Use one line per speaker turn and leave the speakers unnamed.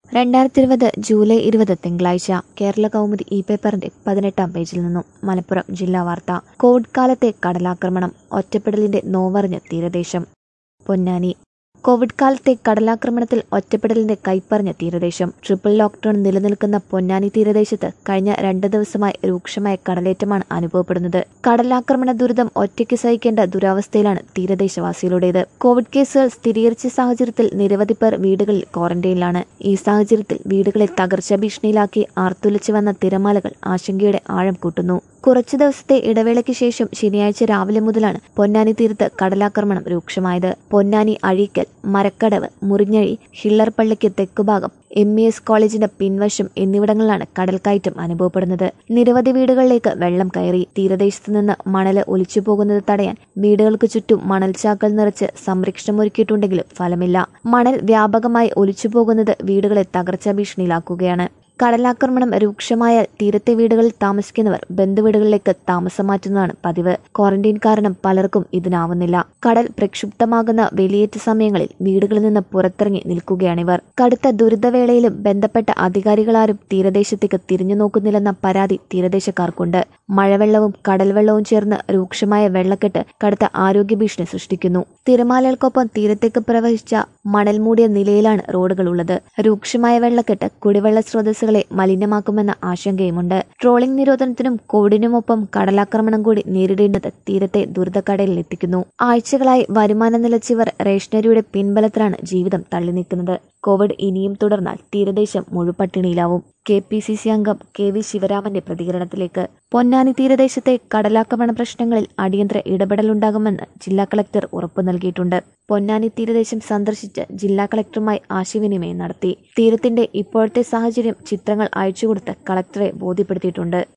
രണ്ടായിരത്തി ഇരുപത് ജൂലൈ ഇരുപത് തിങ്കളാഴ്ച കേരള കൗമുദി ഇ പേപ്പറിന്റെ പതിനെട്ടാം പേജിൽ നിന്നും മലപ്പുറം ജില്ലാ വാർത്ത കോവിഡ് കാലത്തെ കടലാക്രമണം ഒറ്റപ്പെടലിന്റെ നോവറിഞ്ഞ് തീരദേശം പൊന്നാനി കോവിഡ് കാലത്തെ കടലാക്രമണത്തിൽ ഒറ്റപ്പെടലിന്റെ കൈപ്പറിഞ്ഞ തീരദേശം ട്രിപ്പിൾ ലോക്ക്ഡൌൺ നിലനിൽക്കുന്ന പൊന്നാനി തീരദേശത്ത് കഴിഞ്ഞ രണ്ട് ദിവസമായി രൂക്ഷമായ കടലേറ്റമാണ് അനുഭവപ്പെടുന്നത് കടലാക്രമണ ദുരിതം ഒറ്റയ്ക്ക് സഹിക്കേണ്ട ദുരവസ്ഥയിലാണ് തീരദേശവാസികളുടേത് കോവിഡ് കേസുകൾ സ്ഥിരീകരിച്ച സാഹചര്യത്തിൽ നിരവധി പേർ വീടുകളിൽ ക്വാറന്റൈനിലാണ് ഈ സാഹചര്യത്തിൽ വീടുകളെ തകർച്ച ഭീഷണിയിലാക്കി ആർത്തുലച്ചു വന്ന തിരമാലകൾ ആശങ്കയുടെ ആഴം കൂട്ടുന്നു കുറച്ചു ദിവസത്തെ ഇടവേളയ്ക്ക് ശേഷം ശനിയാഴ്ച രാവിലെ മുതലാണ് പൊന്നാനി തീരത്ത് കടലാക്രമണം രൂക്ഷമായത് പൊന്നാനി അഴീക്കൽ മരക്കടവ് മുറിഞ്ഞഴി ഹിള്ളർപള്ളിക്ക് തെക്കുഭാഗം എം ഇ എസ് കോളേജിന്റെ പിൻവശം എന്നിവിടങ്ങളിലാണ് കടൽക്കയറ്റം അനുഭവപ്പെടുന്നത് നിരവധി വീടുകളിലേക്ക് വെള്ളം കയറി തീരദേശത്ത് നിന്ന് മണല് ഒലിച്ചു പോകുന്നത് തടയാൻ വീടുകൾക്ക് ചുറ്റും മണൽച്ചാക്കൾ നിറച്ച് സംരക്ഷണമൊരുക്കിയിട്ടുണ്ടെങ്കിലും ഫലമില്ല മണൽ വ്യാപകമായി ഒലിച്ചു പോകുന്നത് വീടുകളെ തകർച്ചാ ഭീഷണിയിലാക്കുകയാണ് കടലാക്രമണം രൂക്ഷമായ തീരത്തെ വീടുകളിൽ താമസിക്കുന്നവർ ബന്ധുവീടുകളിലേക്ക് താമസം മാറ്റുന്നതാണ് പതിവ് ക്വാറന്റൈൻ കാരണം പലർക്കും ഇതിനാവുന്നില്ല കടൽ പ്രക്ഷുബ്ധമാകുന്ന വെളിയേറ്റ സമയങ്ങളിൽ വീടുകളിൽ നിന്ന് പുറത്തിറങ്ങി നിൽക്കുകയാണിവർ കടുത്ത ദുരിതവേളയിലും ബന്ധപ്പെട്ട അധികാരികളാരും തീരദേശത്തേക്ക് തിരിഞ്ഞു നോക്കുന്നില്ലെന്ന പരാതി തീരദേശക്കാർക്കുണ്ട് മഴവെള്ളവും കടൽവെള്ളവും ചേർന്ന് രൂക്ഷമായ വെള്ളക്കെട്ട് കടുത്ത ആരോഗ്യ ഭീഷണി സൃഷ്ടിക്കുന്നു തിരമാലകൾക്കൊപ്പം തീരത്തേക്ക് പ്രവഹിച്ച മണൽ മൂടിയ നിലയിലാണ് റോഡുകളുള്ളത് രൂക്ഷമായ വെള്ളക്കെട്ട് കുടിവെള്ള സ്രോതസ്സുകളെ മലിനമാക്കുമെന്ന ആശങ്കയുമുണ്ട് ട്രോളിംഗ് നിരോധനത്തിനും കോവിഡിനുമൊപ്പം കടലാക്രമണം കൂടി നേരിടേണ്ടത് തീരത്തെ ദുരിതക്കടലിൽ എത്തിക്കുന്നു ആഴ്ചകളായി വരുമാനം നിലച്ചിവർ റേഷനറിയുടെ പിൻബലത്തിലാണ് ജീവിതം തള്ളി നീക്കുന്നത് കോവിഡ് ഇനിയും തുടർന്നാൽ തീരദേശം മുഴുപട്ടിണിയിലാവും കെ പി സി സി അംഗം കെ വി ശിവരാമന്റെ പ്രതികരണത്തിലേക്ക് പൊന്നാനി തീരദേശത്തെ കടലാക്രമണ പ്രശ്നങ്ങളിൽ അടിയന്തര ഇടപെടലുണ്ടാകുമെന്ന് ജില്ലാ കളക്ടർ ഉറപ്പു നൽകിയിട്ടുണ്ട് പൊന്നാനി തീരദേശം സന്ദർശിച്ച് ജില്ലാ കളക്ടറുമായി ആശയവിനിമയം നടത്തി തീരത്തിന്റെ ഇപ്പോഴത്തെ സാഹചര്യം ചിത്രങ്ങൾ അയച്ചുകൊടുത്ത് കളക്ടറെ ബോധ്യപ്പെടുത്തിയിട്ടുണ്ട്